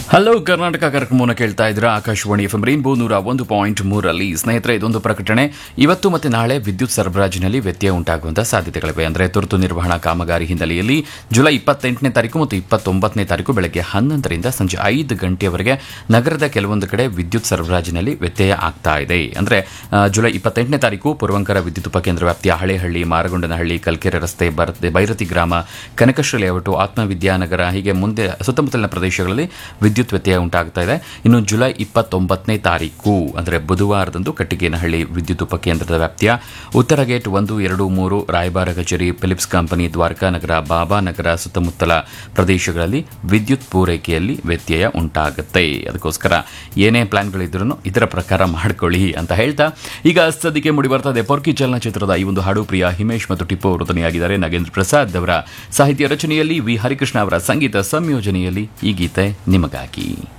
hello Karnataka ಕಾರ್ಯಕ್ರಮವನ್ನು ಕೇಳ್ತಾ ಇದ್ರ ಆಕಾಶವಾಣಿ ಎಫ್ ರೈನ್ಬೋ ನೂರ ಒಂದು ಪಾಯಿಂಟ್ ಮೂರಲ್ಲಿ ಸ್ನೇಹಿತರೆ ಇದೊಂದು ಪ್ರಕಟಣೆ ಇವತ್ತು ಮತ್ತೆ ನಾಳೆ ವಿದ್ಯುತ್ ಸರಬರಾಜಿನಲ್ಲಿ ವ್ಯತ್ಯಯ ಉಂಟಾಗುವಂತಹ ಸಾಧ್ಯತೆಗಳಿವೆ ಅಂದರೆ ತುರ್ತು ನಿರ್ವಹಣಾ ಕಾಮಗಾರಿ ಹಿನ್ನೆಲೆಯಲ್ಲಿ ಜುಲೈ ಇಪ್ಪತ್ತೆಂಟನೇ ತಾರೀಕು ಮತ್ತು ಇಪ್ಪತ್ತೊಂಬತ್ತನೇ ತಾರೀಕು ಬೆಳಗ್ಗೆ ಹನ್ನೊಂದರಿಂದ ಸಂಜೆ ಐದು ಗಂಟೆಯವರೆಗೆ ನಗರದ ಕೆಲವೊಂದು ಕಡೆ ವಿದ್ಯುತ್ ಸರಬರಾಜಿನಲ್ಲಿ ವ್ಯತ್ಯಯ ಆಗ್ತಾ ಇದೆ ಅಂದರೆ ಆ, ಜುಲೈ ಇಪ್ಪತ್ತೆಂಟನೇ ತಾರೀಕು ಪೂರ್ವಂಕರ ವಿದ್ಯುತ್ ಉಪಕೇಂದ್ರ ವ್ಯಾಪ್ತಿಯ ಹಳೆಹಳ್ಳಿ ಮಾರಗೊಂಡನಹಳ್ಳಿ ಕಲ್ಕೆರೆ ರಸ್ತೆ ಭರತ್ ಬೈರತಿ ಗ್ರಾಮ ಕನಕಶ್ರೀ ಲೇಔಟು ಆತ್ಮವಿದ್ಯಾನಗರ ಹೀಗೆ ಮುಂದೆ ಸುತ್ತಮುತ್ತಲಿನ ಪ್ರದೇಶಗಳಲ್ಲಿ ವಿದ್ಯುತ್ ವ್ಯತ್ಯಯ ಉಂಟಾಗ್ತಾ ಇದೆ ಇನ್ನು ಜುಲೈ ಇಪ್ಪತ್ತೊಂಬತ್ತನೇ ತಾರೀಕು ಅಂದರೆ ಬುಧವಾರದಂದು ಕಟ್ಟಿಗೇನಹಳ್ಳಿ ವಿದ್ಯುತ್ ಉಪಕೇಂದ್ರದ ವ್ಯಾಪ್ತಿಯ ಉತ್ತರ ಗೇಟ್ ಒಂದು ಎರಡು ಮೂರು ರಾಯಬಾರ ಕಚೇರಿ ಫಿಲಿಪ್ಸ್ ಕಂಪನಿ ದ್ವಾರಕಾನಗರ ಬಾಬಾನಗರ ಸುತ್ತಮುತ್ತಲ ಪ್ರದೇಶಗಳಲ್ಲಿ ವಿದ್ಯುತ್ ಪೂರೈಕೆಯಲ್ಲಿ ವ್ಯತ್ಯಯ ಉಂಟಾಗುತ್ತೆ ಅದಕ್ಕೋಸ್ಕರ ಏನೇ ಪ್ಲಾನ್ಗಳಿದ್ರೂ ಇದರ ಪ್ರಕಾರ ಮಾಡ್ಕೊಳ್ಳಿ ಅಂತ ಹೇಳ್ತಾ ಈಗ ಸದ್ಯಕ್ಕೆ ಮೂಡಿ ಬರ್ತಾ ಇದೆ ಪೊರ್ಕಿ ಚಲನಚಿತ್ರದ ಈ ಒಂದು ಹಾಡು ಪ್ರಿಯ ಹಿಮೇಶ್ ಮತ್ತು ಟಿಪ್ಪು ಅವರು ಧ್ವನಿಯಾಗಿದ್ದಾರೆ ನಾಗೇಂದ್ರ ಪ್ರಸಾದ್ ಅವರ ಸಾಹಿತ್ಯ ರಚನೆಯಲ್ಲಿ ವಿ ಹರಿಕೃಷ್ಣ ಅವರ ಸಂಗೀತ ಸಂಯೋಜನೆಯಲ್ಲಿ ಈ ಗೀತೆ ನಿಮಗಾಗಿ